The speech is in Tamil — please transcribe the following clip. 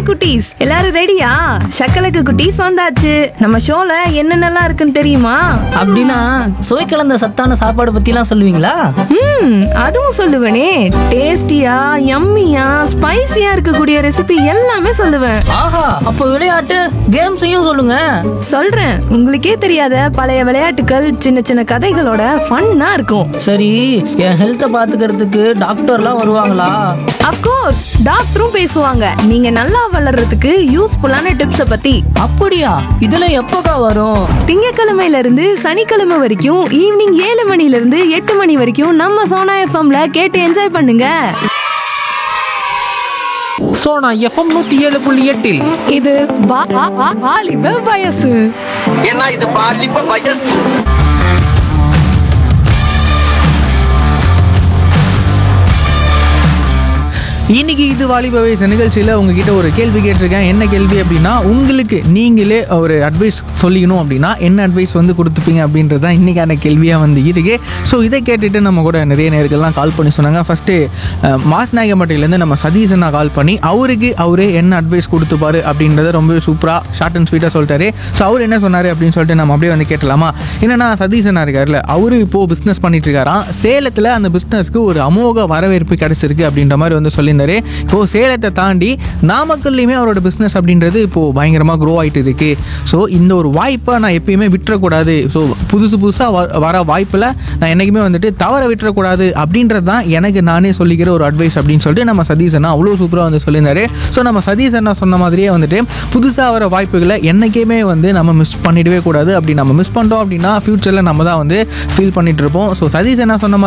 குட்டீஸ் எல்லாரும் ரெடியா சக்கலக்கு குட்டீஸ் வந்தாச்சு நம்ம ஷோல என்னென்னலாம் இருக்குன்னு தெரியுமா அப்படின்னா சுவை கலந்த சத்தான சாப்பாடு பத்திலாம் சொல்லுவீங்களா ம் அதுவும் சொல்லுவேனே டேஸ்டியா யம்மியா ஸ்பைசியா இருக்கக்கூடிய ரெசிபி எல்லாமே சொல்லுவேன் ஆஹா அப்போ விளையாட்டு கேம்ஸையும் சொல்லுங்க சொல்றேன் உங்களுக்கே தெரியாத பழைய விளையாட்டுகள் சின்ன சின்ன கதைகளோட ஃபன்னா இருக்கும் சரி என் ஹெல்த்தை பாத்துக்கிறதுக்கு டாக்டர்லாம் வருவாங்களா அப்கோர்ஸ் டாக்டரும் பேசுவாங்க நீங்க நல்லா வளர்றதுக்கு யூஸ்ஃபுல்லான டிப்ஸை பத்தி அப்படியா இதெல்லாம் எப்போக்கா வரும் திங்கக்கிழமையில இருந்து சனிக்கிழமை வரைக்கும் ஈவினிங் ஏழு மணில இருந்து எட்டு மணி வரைக்கும் நம்ம சோனா எஃப்எம்ல கேட்டு என்ஜாய் பண்ணுங்க சோனா எஃப்எம் நூத்தி ஏழு புள்ளி எட்டில் இது வா- வா- வா- வாலிப வயசு ஏன்னா இது பாலிப்ப வயசு இன்னைக்கு இது வாலிப வயசு நிகழ்ச்சியில் உங்ககிட்ட ஒரு கேள்வி கேட்டிருக்கேன் என்ன கேள்வி அப்படின்னா உங்களுக்கு நீங்களே ஒரு அட்வைஸ் சொல்லிக்கணும் அப்படின்னா என்ன அட்வைஸ் வந்து கொடுத்துப்பீங்க அப்படின்றது தான் இன்றைக்கான கேள்வியாக வந்து இருக்கு ஸோ இதை கேட்டுட்டு நம்ம கூட நிறைய நேர்கள்லாம் கால் பண்ணி சொன்னாங்க ஃபஸ்ட்டு மாஸ் நாயகம்பட்டியிலேருந்து நம்ம சதீஷனா கால் பண்ணி அவருக்கு அவரே என்ன அட்வைஸ் கொடுத்துப்பாரு அப்படின்றத ரொம்ப சூப்பராக ஷார்ட் அண்ட் ஸ்வீட்டாக சொல்லிட்டாரு ஸோ அவர் என்ன சொன்னார் அப்படின்னு சொல்லிட்டு நம்ம அப்படியே வந்து கேட்டலாமா என்னன்னா சதீஷனா இருக்கார்ல அவரு இப்போது பிஸ்னஸ் பண்ணிட்டு இருக்காராம் சேலத்தில் அந்த பிஸ்னஸ்க்கு ஒரு அமோக வரவேற்பு கிடைச்சிருக்கு அப்படின்ற மாதிரி வந்து சொல்லியிருந்தாரு இப்போது சேலத்தை தாண்டி நாமக்கல்லையுமே அவரோட பிஸ்னஸ் அப்படின்றது இப்போது பயங்கரமாக க்ரோ ஆகிட்டு இருக்கு ஸோ இந்த ஒரு வாய்ப்பை நான் எப்பயுமே விட்டுறக்கூடாது ஸோ புதுசு புதுசாக வர வாய்ப்பில் நான் என்றைக்குமே வந்துட்டு தவற விட்டுறக்கூடாது அப்படின்றது தான் எனக்கு நானே சொல்லிக்கிற ஒரு அட்வைஸ் அப்படின்னு சொல்லிட்டு நம்ம சதீஷ் அண்ணா அவ்வளோ சூப்பராக வந்து சொல்லியிருந்தாரு ஸோ நம்ம சதீஷ் அண்ணா சொன்ன மாதிரியே வந்துட்டு புதுசாக வர வாய்ப்புகளை என்றைக்குமே வந்து நம்ம மிஸ் பண்ணிடவே கூடாது அப்படி நம்ம மிஸ் பண்ணிட்டோம் அப்படின்னா ஃப்யூச்சரில் நம்ம தான் வந்து ஃபீல் பண்ணிட்டு இருப்போம் ஸோ சதீஷ் அண்ணா சொன்ன மாதிரி